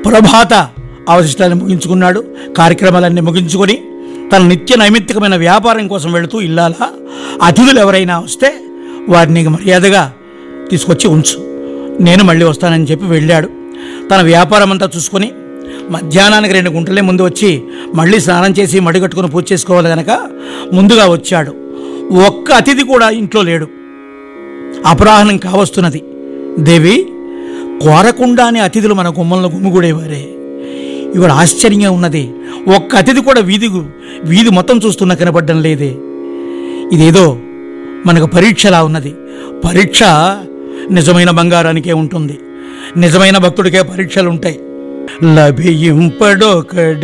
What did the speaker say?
ప్రభాత అవశిష్టాన్ని ముగించుకున్నాడు కార్యక్రమాలన్నీ ముగించుకొని తన నిత్య నైమిత్తికమైన వ్యాపారం కోసం వెళుతూ ఇల్లాల అతిథులు ఎవరైనా వస్తే వారిని మర్యాదగా తీసుకొచ్చి ఉంచు నేను మళ్ళీ వస్తానని చెప్పి వెళ్ళాడు తన వ్యాపారం అంతా చూసుకొని మధ్యాహ్నానికి రెండు గుంటలే ముందు వచ్చి మళ్ళీ స్నానం చేసి మడి కట్టుకుని పూజ చేసుకోవాలి కనుక ముందుగా వచ్చాడు ఒక్క అతిథి కూడా ఇంట్లో లేడు అపరాహ్నం కావస్తున్నది దేవి కోరకుండానే అతిథులు మన గుమ్మంలో గుమ్మిగూడేవారే ఇవాళ ఆశ్చర్యంగా ఉన్నది ఒక్క అతిథి కూడా వీధి వీధి మొత్తం చూస్తున్నా కనపడడం లేదే ఇదేదో మనకు పరీక్షలా ఉన్నది పరీక్ష నిజమైన బంగారానికే ఉంటుంది నిజమైన భక్తుడికే పరీక్షలు ఉంటాయి లభింపడొకడి